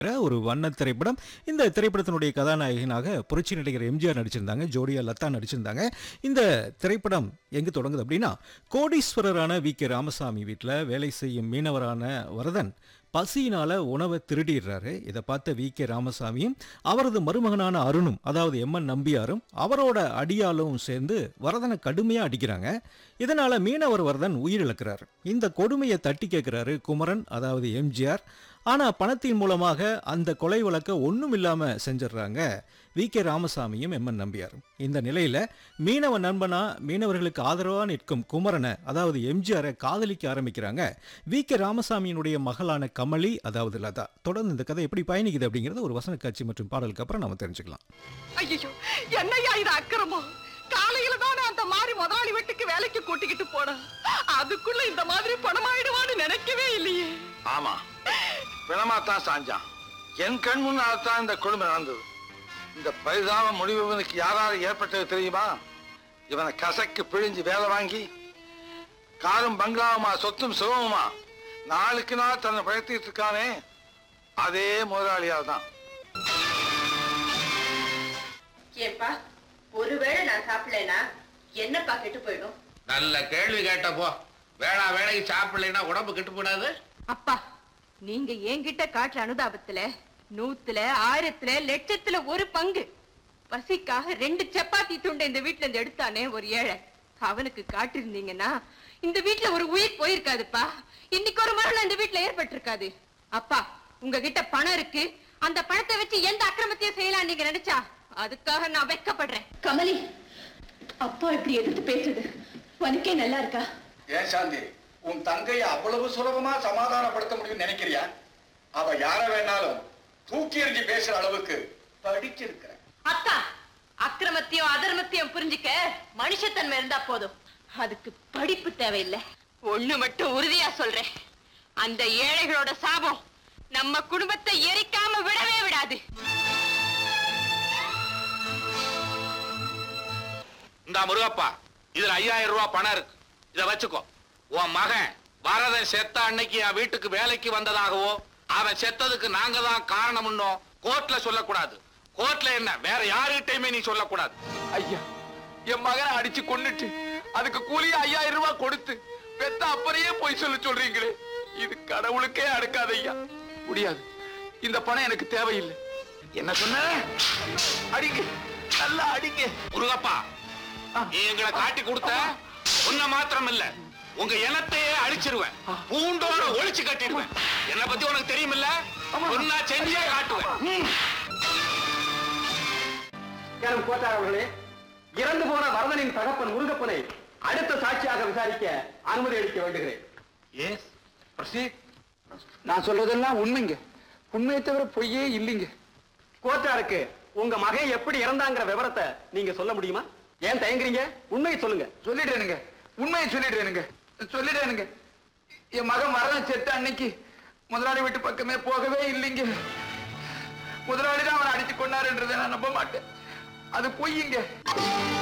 ஒரு வண்ண திரைப்படம் இந்த திரைப்படத்தினுடைய கதாநாயகனாக புரட்சி நடிகர் எம்ஜிஆர் நடிச்சிருந்தாங்க ஜோடியா லதா நடிச்சிருந்தாங்க இந்த திரைப்படம் எங்கு தொடங்குது அப்படின்னா கோடீஸ்வரரான வி கே ராமசாமி வீட்டில் வேலை செய்யும் மீனவரான வரதன் பசியினால உணவை திருடிடுறாரு இதை பார்த்த வி கே ராமசாமியும் அவரது மருமகனான அருணும் அதாவது எம்என் நம்பியாரும் அவரோட அடியாலும் சேர்ந்து வரதனை கடுமையாக அடிக்கிறாங்க இதனால மீனவர் வரதன் உயிரிழக்கிறார் இந்த கொடுமையை தட்டி கேட்கிறாரு குமரன் அதாவது எம்ஜிஆர் ஆனா பணத்தின் மூலமாக அந்த கொலை வழக்க ஒன்றும் இல்லாம செஞ்சிடுறாங்க வி கே ராமசாமியும் எம்என் நம்பியாரும் இந்த நிலையில மீனவ நண்பனா மீனவர்களுக்கு ஆதரவா நிற்கும் குமரனை அதாவது எம்ஜிஆரை காதலிக்க ஆரம்பிக்கிறாங்க வி கே ராமசாமியினுடைய மகளான கமலி அதாவது லதா தொடர்ந்து இந்த கதை எப்படி பயணிக்குது அப்படிங்கறத ஒரு வசன காட்சி மற்றும் பாடலுக்கு அப்புறம் நாம தெரிஞ்சுக்கலாம் ஐயோ என்னய்யா இது அக்கிரமம் காலையில தானே அந்த மாதிரி முதலாளி வீட்டுக்கு வேலைக்கு கூட்டிக்கிட்டு போனேன் அதுக்குள்ள இந்த மாதிரி பணமாயிடுவான்னு நினைக்கவே இல்லையே ஆமா பிணமாத்தான் சாஞ்சான் என் கண் முன்னால் தான் இந்த கொடுமை நடந்தது இந்த பரிதாப முடிவு இவனுக்கு யாரால ஏற்பட்டது தெரியுமா இவனை கசக்கு பிழிஞ்சு வேலை வாங்கி காரும் பங்களாவுமா சொத்தும் சுகமுமா நாளுக்கு நாள் தன்னை பழத்திட்டு இருக்கானே அதே முதலாளியால் தான் ஏப்பா ஒருவேளை நான் சாப்பிடலைன்னா என்னப்பா கெட்டு போயிடும் நல்ல கேள்வி கேட்டப்போ வேளா வேலைக்கு சாப்பிடலைன்னா உடம்பு கெட்டு போடாது அப்பா நீங்க என்கிட்ட காட்டுற அனுதாபத்துல நூத்துல ஆயிரத்துல லட்சத்துல ஒரு பங்கு பசிக்காக ரெண்டு சப்பாத்தி துண்டை இந்த வீட்ல இருந்து எடுத்தானே ஒரு ஏழை அவனுக்கு காட்டிருந்தீங்கன்னா இந்த வீட்ல ஒரு உயிர் போயிருக்காதுப்பா இன்னைக்கு ஒரு மரணம் இந்த வீட்ல ஏற்பட்டிருக்காது அப்பா உங்ககிட்ட பணம் இருக்கு அந்த பணத்தை வச்சு எந்த அக்கிரமத்தையும் செய்யலாம் நீங்க நினைச்சா அதுக்காக நான் வெட்கப்படுறேன் கமலி அப்பா இப்படி எதிர்த்து பேசுது உனக்கே நல்லா இருக்கா ஏன் சாந்தி உன் தங்கையை அவ்வளவு சுலபமா சமாதானப்படுத்த முடியும்னு நினைக்கிறியா அவ யார வேணாலும் தூக்கி எறிஞ்சு பேசுற அளவுக்கு படிச்சிருக்கிற அத்தா அக்கிரமத்தையும் அதர்மத்தையும் புரிஞ்சுக்க மனுஷத்தன்மை இருந்தா போதும் அதுக்கு படிப்பு தேவையில்லை ஒண்ணு மட்டும் உறுதியா சொல்றேன் அந்த ஏழைகளோட சாபம் நம்ம குடும்பத்தை எரிக்காம விடவே விடாது இந்த முருகப்பா இதுல ஐயாயிரம் ரூபாய் பணம் இருக்கு இத வச்சுக்கோ உன் மகன் வரதன் செத்த அன்னைக்கு என் வீட்டுக்கு வேலைக்கு வந்ததாகவோ அவன் செத்ததுக்கு நாங்க தான் காரணம்னோ கோர்ட்ல சொல்லக்கூடாது கோர்ட்ல என்ன வேற யாருகிட்டயுமே நீ சொல்லக்கூடாது ஐயா என் மகனை அடிச்சு கொன்னுட்டு அதுக்கு கூலி ஐயாயிரம் ரூபாய் கொடுத்து பெத்த அப்பறையே போய் சொல்ல சொல்றீங்களே இது கடவுளுக்கே அடுக்காத ஐயா முடியாது இந்த பணம் எனக்கு தேவையில்லை என்ன சொன்ன அடிங்க நல்லா அடிங்க முருகப்பா நீ எங்களை காட்டி கொடுத்த உன்னை மாத்திரம் இல்ல உங்க இனத்தையே அழிச்சிருவேன் பூண்டோட ஒழிச்சு கட்டிடுவேன் என்ன பத்தி உனக்கு தெரியுமில்ல ஒன்னா செஞ்சே காட்டுவேன் ம். கேளும் கோட்டார் அவர்களே இறந்து போன வரதனின் தகப்பன் முருகப்பனை அடுத்த சாட்சியாக விசாரிக்க அனுமதி அளிக்க வேண்டுகிறேன் எஸ் proceed. நான் சொல்றதெல்லாம் உண்மைங்க உண்மையை தவிர பொய்யே இல்லைங்க கோட்டாருக்கு உங்க மகன் எப்படி இறந்தாங்கிற விவரத்தை நீங்க சொல்ல முடியுமா ஏன் தயங்குறீங்க உண்மையை சொல்லுங்க சொல்லிடுறேனுங்க உண்மையை சொல்லிடுறேனுங்க சொல்லிடுறேனுங்க என் மகன் வரதன் செத்த அன்னைக்கு முதலாளி வீட்டு பக்கமே போகவே இல்லைங்க முதலாளி தான் அவனை அடிச்சு கொண்டாருன்றதை நான் நம்ப மாட்டேன் அது பொய்யுங்க